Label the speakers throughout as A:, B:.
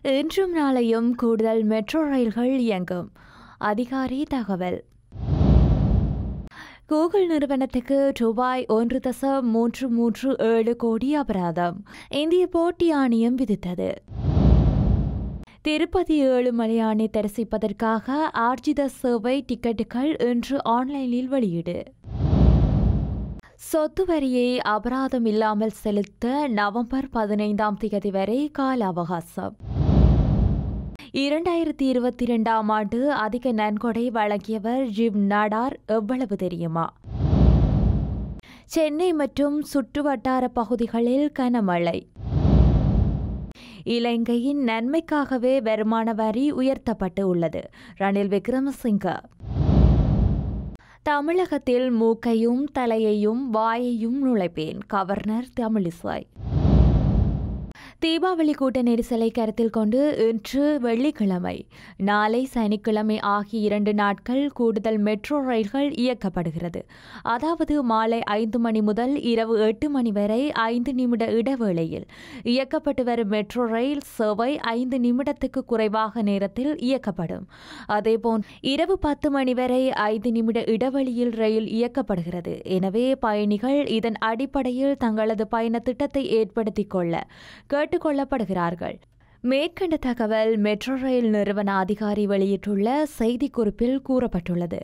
A: இன்றும் நாளையும் கூடுதல் மெட்ரோ ரயில்கள் இயங்கும் அதிகாரி தகவல் கூகுள் நிறுவனத்துக்கு ரூபாய் ஒன்று தசம் மூன்று மூன்று ஏழு கோடி அபராதம் இந்திய போட்டி ஆணையம் விதித்தது திருப்பதி ஏழுமலையானை தரிசிப்பதற்காக ஆர்ஜித சேவை டிக்கெட்டுகள் இன்று ஆன்லைனில் வெளியீடு சொத்து வரியை அபராதம் இல்லாமல் செலுத்த நவம்பர் பதினைந்தாம் தேதி வரை கால அவகாசம் இரண்டாயிரத்தி இருபத்தி இரண்டாம் ஆண்டு அதிக நன்கொடை வழங்கியவர் ஜிம் நாடார் எவ்வளவு தெரியுமா சென்னை மற்றும் சுற்றுவட்டார பகுதிகளில் கனமழை இலங்கையின் நன்மைக்காகவே வருமான வரி உயர்த்தப்பட்டு உள்ளது ரணில் விக்ரமசிங்க தமிழகத்தில் மூக்கையும் தலையையும் வாயையும் நுழைப்பேன் கவர்னர் தமிழிசை தீபாவளி கூட்ட நெரிசலை கருத்தில் கொண்டு இன்று வெள்ளிக்கிழமை நாளை சனிக்கிழமை ஆகிய இரண்டு நாட்கள் கூடுதல் மெட்ரோ ரயில்கள் இயக்கப்படுகிறது அதாவது மாலை ஐந்து மணி முதல் இரவு எட்டு மணி வரை ஐந்து நிமிட இடைவேளையில் இயக்கப்பட்டு வரும் மெட்ரோ ரயில் சேவை ஐந்து நிமிடத்துக்கு குறைவாக நேரத்தில் இயக்கப்படும் அதேபோல் இரவு பத்து மணி வரை ஐந்து நிமிட இடைவெளியில் ரயில் இயக்கப்படுகிறது எனவே பயணிகள் இதன் அடிப்படையில் தங்களது பயண திட்டத்தை ஏற்படுத்திக் கொள்ள கேட்டுக்கொள்ளப்படுகிறார்கள் மேற்கண்ட தகவல் மெட்ரோ ரயில் நிறுவன அதிகாரி வெளியிட்டுள்ள செய்திக்குறிப்பில் கூறப்பட்டுள்ளது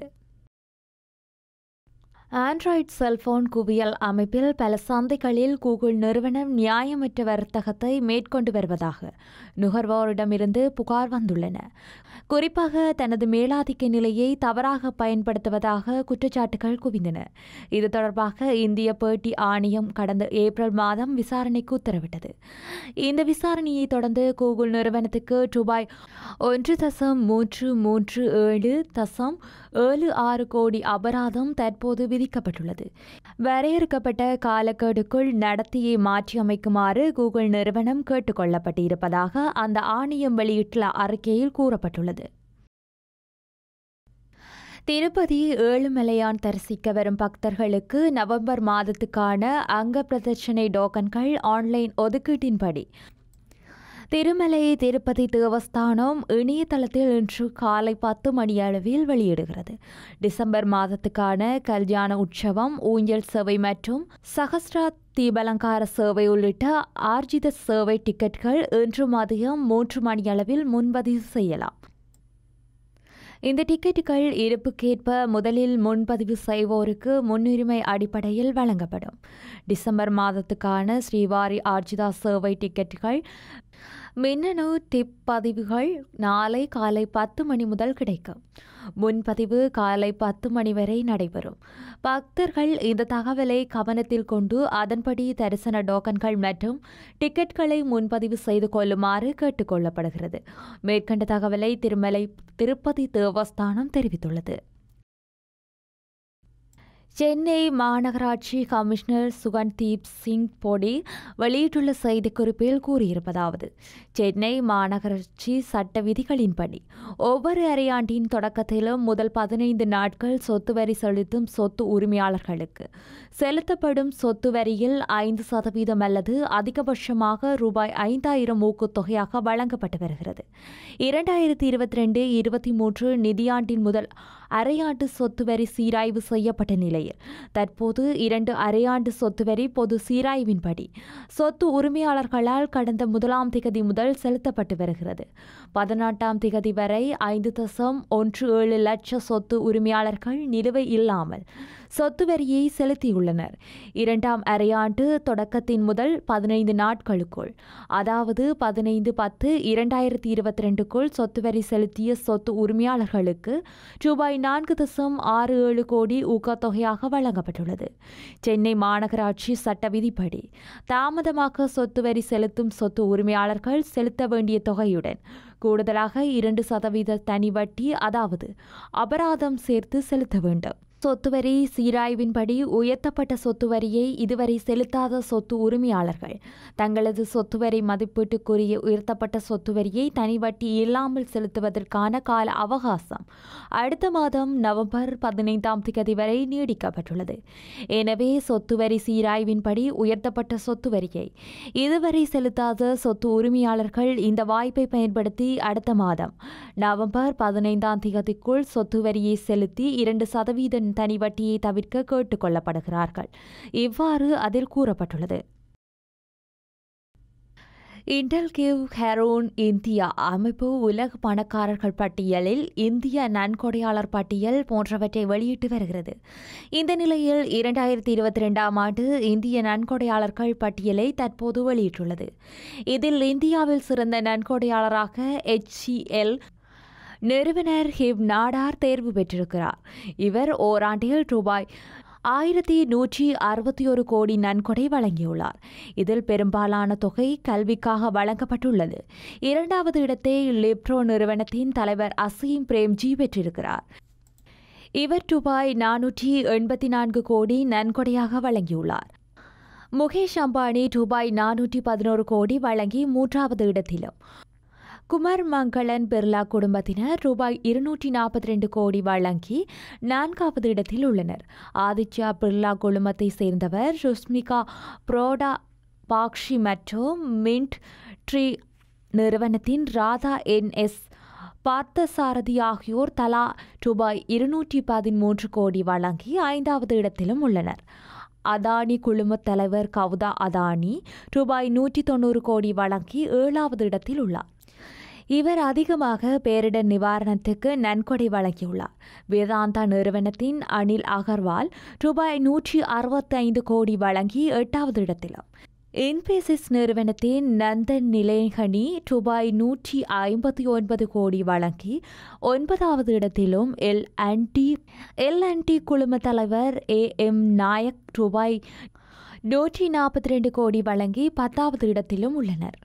A: ஆண்ட்ராய்டு செல்போன் குவியல் அமைப்பில் பல சந்தைகளில் கூகுள் நிறுவனம் நியாயமற்ற வர்த்தகத்தை மேற்கொண்டு வருவதாக நுகர்வோரிடமிருந்து புகார் வந்துள்ளன குறிப்பாக தனது மேலாதிக்க நிலையை தவறாக பயன்படுத்துவதாக குற்றச்சாட்டுகள் குவிந்தன இது தொடர்பாக இந்திய பேட்டி ஆணையம் கடந்த ஏப்ரல் மாதம் விசாரணைக்கு உத்தரவிட்டது இந்த விசாரணையை தொடர்ந்து கூகுள் நிறுவனத்துக்கு ரூபாய் ஒன்று தசம் மூன்று மூன்று ஏழு தசம் ஏழு ஆறு கோடி அபராதம் தற்போது விதிக்கப்பட்டுள்ளது வரையறுக்கப்பட்ட காலக்கெடுக்குள் நடத்தியை மாற்றியமைக்குமாறு கூகுள் நிறுவனம் கேட்டுக்கொள்ளப்பட்டிருப்பதாக அந்த ஆணையம் வெளியிட்டுள்ள அறிக்கையில் கூறப்பட்டுள்ளது திருப்பதி ஏழுமலையான் தரிசிக்க வரும் பக்தர்களுக்கு நவம்பர் மாதத்துக்கான அங்க பிரதட்சணை டோக்கன்கள் ஆன்லைன் ஒதுக்கீட்டின்படி திருமலை திருப்பதி தேவஸ்தானம் இணையதளத்தில் இன்று காலை பத்து மணியளவில் வெளியிடுகிறது டிசம்பர் மாதத்துக்கான கல்யாண உற்சவம் ஊஞ்சல் சேவை மற்றும் சகஸ்ரா தீபலங்கார சேவை உள்ளிட்ட ஆர்ஜித சேவை டிக்கெட்கள் இன்று மதியம் மூன்று மணியளவில் முன்பதிவு செய்யலாம் இந்த டிக்கெட்டுகள் இருப்புக்கேற்ப முதலில் முன்பதிவு செய்வோருக்கு முன்னுரிமை அடிப்படையில் வழங்கப்படும் டிசம்பர் மாதத்துக்கான ஸ்ரீவாரி ஆர்ஜிதா சேவை டிக்கெட்டுகள் மின்னணு டிப் பதிவுகள் நாளை காலை பத்து மணி முதல் கிடைக்கும் முன்பதிவு காலை பத்து மணி வரை நடைபெறும் பக்தர்கள் இந்த தகவலை கவனத்தில் கொண்டு அதன்படி தரிசன டோக்கன்கள் மற்றும் டிக்கெட்களை முன்பதிவு செய்து கொள்ளுமாறு கேட்டுக்கொள்ளப்படுகிறது மேற்கண்ட தகவலை திருமலை திருப்பதி தேவஸ்தானம் தெரிவித்துள்ளது சென்னை மாநகராட்சி கமிஷனர் சுகன்தீப் சிங் பொடி வெளியிட்டுள்ள செய்திக்குறிப்பில் கூறியிருப்பதாவது சென்னை மாநகராட்சி சட்ட விதிகளின்படி ஒவ்வொரு அரையாண்டின் தொடக்கத்திலும் முதல் பதினைந்து நாட்கள் சொத்து வரி செலுத்தும் சொத்து உரிமையாளர்களுக்கு செலுத்தப்படும் சொத்து வரியில் ஐந்து சதவீதம் அல்லது அதிகபட்சமாக ரூபாய் ஐந்தாயிரம் ஊக்கத்தொகையாக வழங்கப்பட்டு வருகிறது இரண்டாயிரத்தி இருபத்தி ரெண்டு இருபத்தி மூன்று நிதியாண்டின் முதல் அரையாண்டு சொத்து வரி சீராய்வு செய்யப்பட்ட நிலையில் தற்போது இரண்டு அரையாண்டு சொத்து வரி பொது சீராய்வின்படி சொத்து உரிமையாளர்களால் கடந்த முதலாம் திகதி முதல் செலுத்தப்பட்டு வருகிறது பதினெட்டாம் திகதி வரை ஐந்து தசம் ஒன்று ஏழு லட்ச சொத்து உரிமையாளர்கள் நிலுவை இல்லாமல் சொத்து வரியை செலுத்தியுள்ளனர் இரண்டாம் அரையாண்டு தொடக்கத்தின் முதல் பதினைந்து நாட்களுக்குள் அதாவது பதினைந்து பத்து இரண்டாயிரத்தி இருபத்தி ரெண்டுக்குள் சொத்து வரி செலுத்திய சொத்து உரிமையாளர்களுக்கு ரூபாய் நான்கு தசம் ஆறு ஏழு கோடி ஊக்கத்தொகையாக வழங்கப்பட்டுள்ளது சென்னை மாநகராட்சி சட்ட விதிப்படி தாமதமாக சொத்து வரி செலுத்தும் சொத்து உரிமையாளர்கள் செலுத்த வேண்டிய தொகையுடன் கூடுதலாக இரண்டு சதவீத தனி வட்டி அதாவது அபராதம் சேர்த்து செலுத்த வேண்டும் சொத்து வரி சீராய்வின்படி உயர்த்தப்பட்ட சொத்து வரியை இதுவரை செலுத்தாத சொத்து உரிமையாளர்கள் தங்களது சொத்து வரி மதிப்பீட்டுக்குரிய உயர்த்தப்பட்ட சொத்து வரியை தனி வட்டி இல்லாமல் செலுத்துவதற்கான கால அவகாசம் அடுத்த மாதம் நவம்பர் பதினைந்தாம் தேதி வரை நீடிக்கப்பட்டுள்ளது எனவே சொத்து வரி சீராய்வின்படி உயர்த்தப்பட்ட சொத்து வரியை இதுவரை செலுத்தாத சொத்து உரிமையாளர்கள் இந்த வாய்ப்பை பயன்படுத்தி அடுத்த மாதம் நவம்பர் பதினைந்தாம் தேதிக்குள் சொத்து வரியை செலுத்தி இரண்டு சதவீத தனி வட்டியை தவிர்க்க கேட்டுக் கொள்ளப்படுகிறார்கள் இவ்வாறு அதில் கூறப்பட்டுள்ளது இன்டெல் கிவ் ஹெரோன் இந்தியா அமைப்பு உலக பணக்காரர்கள் பட்டியலில் இந்திய நன்கொடையாளர் பட்டியல் போன்றவற்றை வெளியிட்டு வருகிறது இந்த நிலையில் இரண்டாயிரத்தி இருபத்தி ரெண்டாம் ஆண்டு இந்திய நன்கொடையாளர்கள் பட்டியலை தற்போது வெளியிட்டுள்ளது இதில் இந்தியாவில் சிறந்த நன்கொடையாளராக எச்சிஎல் நிறுவனர் ஹிவ் நாடார் தேர்வு பெற்றிருக்கிறார் இவர் ஓராண்டில் ரூபாய் ஆயிரத்தி நூற்றி அறுபத்தி ஒரு கோடி நன்கொடை வழங்கியுள்ளார் இதில் பெரும்பாலான தொகை கல்விக்காக வழங்கப்பட்டுள்ளது இரண்டாவது இடத்தை லிப்ரோ நிறுவனத்தின் தலைவர் அசீம் பிரேம்ஜி பெற்றிருக்கிறார் இவர் ரூபாய் நானூற்றி எண்பத்தி நான்கு கோடி நன்கொடையாக வழங்கியுள்ளார் முகேஷ் அம்பானி ரூபாய் நானூற்றி பதினோரு கோடி வழங்கி மூன்றாவது இடத்திலும் குமார் மங்களன் பிர்லா குடும்பத்தினர் ரூபாய் இருநூற்றி நாற்பத்தி ரெண்டு கோடி வழங்கி நான்காவது இடத்தில் உள்ளனர் ஆதித்யா பிர்லா குழுமத்தை சேர்ந்தவர் சுஷ்மிகா புரோடா பாக்ஷி மற்றும் மின்ட் ட்ரீ நிறுவனத்தின் ராதா என்எஸ் பார்த்தசாரதி ஆகியோர் தலா ரூபாய் இருநூற்றி பதிமூன்று கோடி வழங்கி ஐந்தாவது இடத்திலும் உள்ளனர் அதானி குழுமத் தலைவர் கவுதா அதானி ரூபாய் நூற்றி தொண்ணூறு கோடி வழங்கி ஏழாவது இடத்தில் உள்ளார் இவர் அதிகமாக பேரிடர் நிவாரணத்துக்கு நன்கொடை வழங்கியுள்ளார் வேதாந்தா நிறுவனத்தின் அனில் அகர்வால் ரூபாய் நூற்றி அறுபத்தைந்து கோடி வழங்கி எட்டாவது இடத்திலும் இன்பேசிஸ் நிறுவனத்தின் நந்தன் நிலேகனி ரூபாய் நூற்றி ஐம்பத்தி ஒன்பது கோடி வழங்கி ஒன்பதாவது இடத்திலும் எல் அன்டி எல் அன்டி குழும தலைவர் ஏ எம் நாயக் ரூபாய் நூற்றி நாற்பத்தி ரெண்டு கோடி வழங்கி பத்தாவது இடத்திலும் உள்ளனர்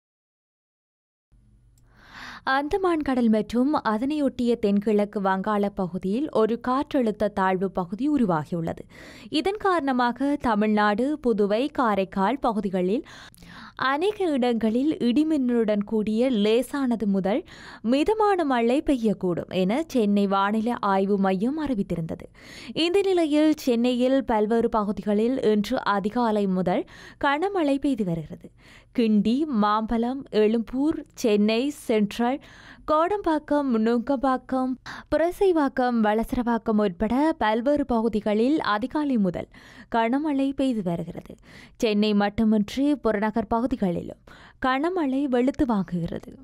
A: அந்தமான் கடல் மற்றும் அதனையொட்டிய தென்கிழக்கு வங்காள பகுதியில் ஒரு காற்றழுத்த தாழ்வு பகுதி உருவாகியுள்ளது இதன் காரணமாக தமிழ்நாடு புதுவை காரைக்கால் பகுதிகளில் அநேக இடங்களில் இடிமின்னலுடன் கூடிய லேசானது முதல் மிதமான மழை பெய்யக்கூடும் என சென்னை வானிலை ஆய்வு மையம் அறிவித்திருந்தது இந்த நிலையில் சென்னையில் பல்வேறு பகுதிகளில் இன்று அதிகாலை முதல் கனமழை பெய்து வருகிறது கிண்டி மாம்பலம் எழும்பூர் சென்னை சென்ட்ரல் கோடம்பாக்கம் நுங்கம்பாக்கம் புரசைவாக்கம் வளசரவாக்கம் உட்பட பல்வேறு பகுதிகளில் அதிகாலை முதல் கனமழை பெய்து வருகிறது சென்னை மட்டுமின்றி புறநகர் பகுதிகளிலும் கனமழை வெளுத்து வாங்குகிறது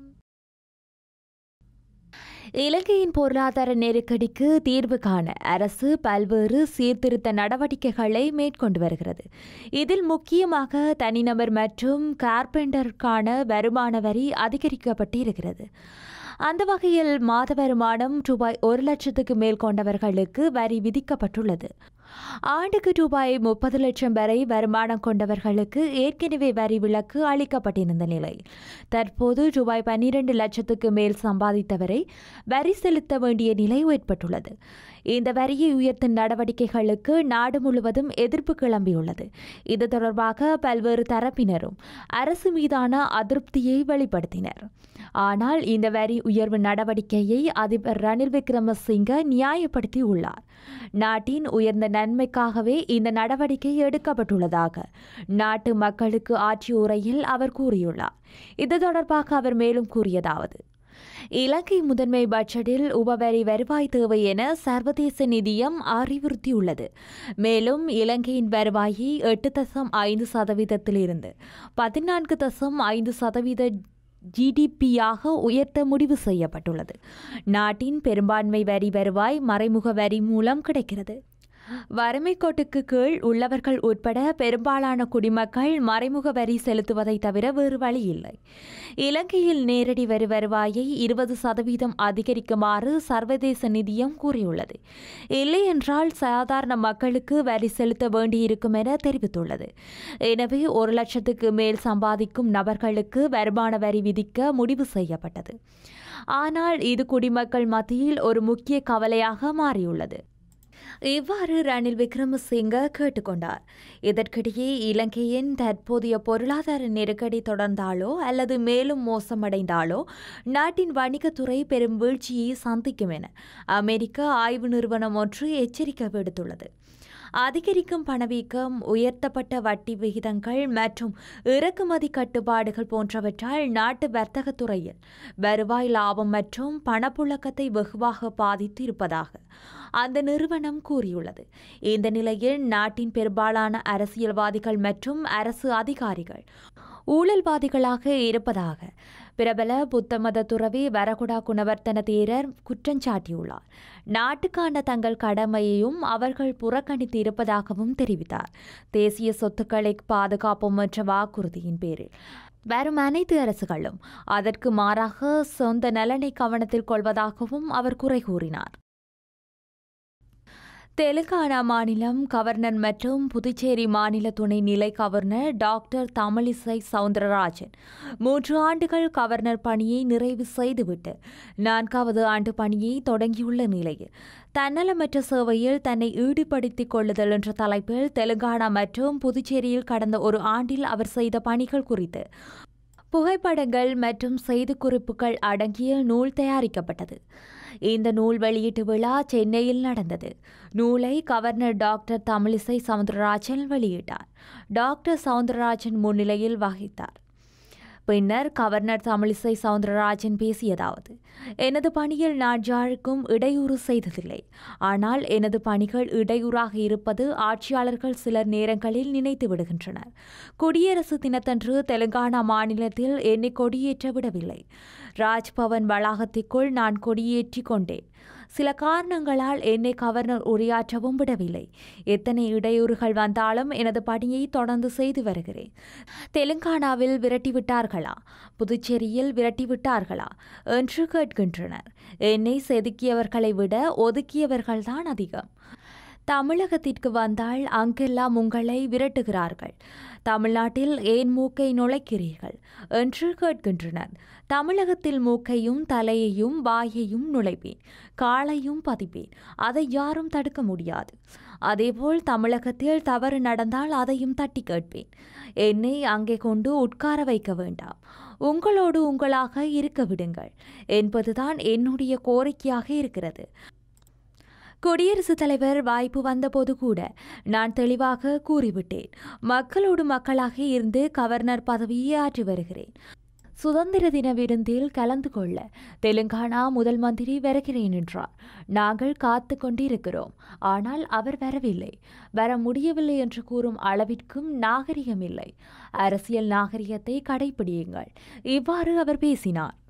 A: இலங்கையின் பொருளாதார நெருக்கடிக்கு தீர்வு காண அரசு பல்வேறு சீர்திருத்த நடவடிக்கைகளை மேற்கொண்டு வருகிறது இதில் முக்கியமாக தனிநபர் மற்றும் கார்பெண்டருக்கான வருமான வரி அதிகரிக்கப்பட்டு இருக்கிறது அந்த வகையில் மாத வருமானம் ரூபாய் ஒரு லட்சத்துக்கு மேல் கொண்டவர்களுக்கு வரி விதிக்கப்பட்டுள்ளது ஆண்டுக்கு ரூபாய் முப்பது லட்சம் வரை வருமானம் கொண்டவர்களுக்கு ஏற்கனவே வரி விலக்கு அளிக்கப்பட்டிருந்த நிலையில் தற்போது ரூபாய் பன்னிரண்டு லட்சத்துக்கு மேல் சம்பாதித்தவரை வரி செலுத்த வேண்டிய நிலை ஏற்பட்டுள்ளது இந்த வரியை உயர்த்தும் நடவடிக்கைகளுக்கு நாடு முழுவதும் எதிர்ப்பு கிளம்பியுள்ளது இது தொடர்பாக பல்வேறு தரப்பினரும் அரசு மீதான அதிருப்தியை வெளிப்படுத்தினர் ஆனால் இந்த வரி உயர்வு நடவடிக்கையை அதிபர் ரணில் விக்ரமசிங்க நியாயப்படுத்தியுள்ளார் நாட்டின் உயர்ந்த நன்மைக்காகவே இந்த நடவடிக்கை எடுக்கப்பட்டுள்ளதாக நாட்டு மக்களுக்கு ஆற்றிய உரையில் அவர் கூறியுள்ளார் இது தொடர்பாக அவர் மேலும் கூறியதாவது இலங்கை முதன்மை பட்ஜெட்டில் உபவரி வருவாய் தேவை என சர்வதேச நிதியம் அறிவுறுத்தியுள்ளது மேலும் இலங்கையின் வருவாயை எட்டு தசம் ஐந்து சதவீதத்திலிருந்து பதினான்கு தசம் ஐந்து சதவீத ஜிடிபியாக உயர்த்த முடிவு செய்யப்பட்டுள்ளது நாட்டின் பெரும்பான்மை வரி வருவாய் மறைமுக வரி மூலம் கிடைக்கிறது வறுமை கோட்டுக்கு கீழ் உள்ளவர்கள் உட்பட பெரும்பாலான குடிமக்கள் மறைமுக வரி செலுத்துவதை தவிர வேறு வழி இல்லை இலங்கையில் நேரடி வரி வருவாயை இருபது சதவீதம் அதிகரிக்குமாறு சர்வதேச நிதியம் கூறியுள்ளது இல்லை என்றால் சாதாரண மக்களுக்கு வரி செலுத்த வேண்டியிருக்கும் என தெரிவித்துள்ளது எனவே ஒரு லட்சத்துக்கு மேல் சம்பாதிக்கும் நபர்களுக்கு வருமான வரி விதிக்க முடிவு செய்யப்பட்டது ஆனால் இது குடிமக்கள் மத்தியில் ஒரு முக்கிய கவலையாக மாறியுள்ளது இவ்வாறு ரணில் விக்ரமசிங்க கேட்டுக்கொண்டார் இதற்கிடையே இலங்கையின் தற்போதைய பொருளாதார நெருக்கடி தொடர்ந்தாலோ அல்லது மேலும் மோசமடைந்தாலோ நாட்டின் வணிகத்துறை பெரும் வீழ்ச்சியை சந்திக்கும் என அமெரிக்க ஆய்வு நிறுவனம் ஒன்று எச்சரிக்கை விடுத்துள்ளது அதிகரிக்கும் பணவீக்கம் உயர்த்தப்பட்ட வட்டி விகிதங்கள் மற்றும் இறக்குமதி கட்டுப்பாடுகள் போன்றவற்றால் நாட்டு வர்த்தகத் துறையில் வருவாய் லாபம் மற்றும் பணப்புழக்கத்தை வெகுவாக பாதித்து இருப்பதாக அந்த நிறுவனம் கூறியுள்ளது இந்த நிலையில் நாட்டின் பெரும்பாலான அரசியல்வாதிகள் மற்றும் அரசு அதிகாரிகள் ஊழல்வாதிகளாக இருப்பதாக பிரபல புத்த மத துறவி வரகுடா குணவர்த்தன தேரர் குற்றஞ்சாட்டியுள்ளார் நாட்டுக்கான தங்கள் கடமையையும் அவர்கள் புறக்கணித்து இருப்பதாகவும் தெரிவித்தார் தேசிய சொத்துக்களை பாதுகாப்போம் என்ற வாக்குறுதியின் பேரில் வரும் அனைத்து அரசுகளும் அதற்கு மாறாக சொந்த நலனை கவனத்தில் கொள்வதாகவும் அவர் குறை கூறினார் தெலுங்கானா மாநிலம் கவர்னர் மற்றும் புதுச்சேரி மாநில துணைநிலை கவர்னர் டாக்டர் தமிழிசை சவுந்தரராஜன் மூன்று ஆண்டுகள் கவர்னர் பணியை நிறைவு செய்துவிட்டு நான்காவது ஆண்டு பணியை தொடங்கியுள்ள நிலையில் தன்னலமற்ற சேவையில் தன்னை ஈடுபடுத்திக் கொள்ளுதல் என்ற தலைப்பில் தெலுங்கானா மற்றும் புதுச்சேரியில் கடந்த ஒரு ஆண்டில் அவர் செய்த பணிகள் குறித்து புகைப்படங்கள் மற்றும் செய்திக்குறிப்புகள் அடங்கிய நூல் தயாரிக்கப்பட்டது இந்த நூல் வெளியீட்டு விழா சென்னையில் நடந்தது நூலை கவர்னர் டாக்டர் தமிழிசை சவுந்தரராஜன் வெளியிட்டார் டாக்டர் சவுந்தரராஜன் முன்னிலையில் வகித்தார் பின்னர் கவர்னர் தமிழிசை சவுந்தரராஜன் பேசியதாவது எனது பணியில் நான் யாருக்கும் இடையூறு செய்ததில்லை ஆனால் எனது பணிகள் இடையூறாக இருப்பது ஆட்சியாளர்கள் சிலர் நேரங்களில் நினைத்து விடுகின்றனர் குடியரசு தினத்தன்று தெலுங்கானா மாநிலத்தில் என்னை கொடியேற்ற விடவில்லை ராஜ்பவன் வளாகத்திற்குள் நான் கொடியேற்றி கொண்டேன் சில காரணங்களால் என்னை கவர்னர் உரையாற்றவும் விடவில்லை எத்தனை இடையூறுகள் வந்தாலும் எனது பணியை தொடர்ந்து செய்து வருகிறேன் தெலுங்கானாவில் விரட்டிவிட்டார்களா புதுச்சேரியில் விரட்டிவிட்டார்களா என்று கேட்கின்றனர் என்னை செதுக்கியவர்களை விட ஒதுக்கியவர்கள்தான் அதிகம் தமிழகத்திற்கு வந்தால் அங்கெல்லாம் உங்களை விரட்டுகிறார்கள் தமிழ்நாட்டில் ஏன் மூக்கை நுழைக்கிறீர்கள் என்று கேட்கின்றனர் தமிழகத்தில் மூக்கையும் தலையையும் வாயையும் நுழைப்பேன் காலையும் பதிப்பேன் அதை யாரும் தடுக்க முடியாது அதேபோல் தமிழகத்தில் தவறு நடந்தால் அதையும் தட்டி கேட்பேன் என்னை அங்கே கொண்டு உட்கார வைக்க வேண்டாம் உங்களோடு உங்களாக இருக்க விடுங்கள் என்பதுதான் என்னுடைய கோரிக்கையாக இருக்கிறது குடியரசுத் தலைவர் வாய்ப்பு வந்தபோது கூட நான் தெளிவாக கூறிவிட்டேன் மக்களோடு மக்களாக இருந்து கவர்னர் பதவியை ஆற்றி வருகிறேன் சுதந்திர தின விருந்தில் கலந்து கொள்ள தெலுங்கானா முதல் மந்திரி வருகிறேன் என்றார் நாங்கள் காத்து கொண்டிருக்கிறோம் ஆனால் அவர் வரவில்லை வர முடியவில்லை என்று கூறும் அளவிற்கும் நாகரிகம் இல்லை அரசியல் நாகரிகத்தை கடைபிடியுங்கள் இவ்வாறு அவர் பேசினார்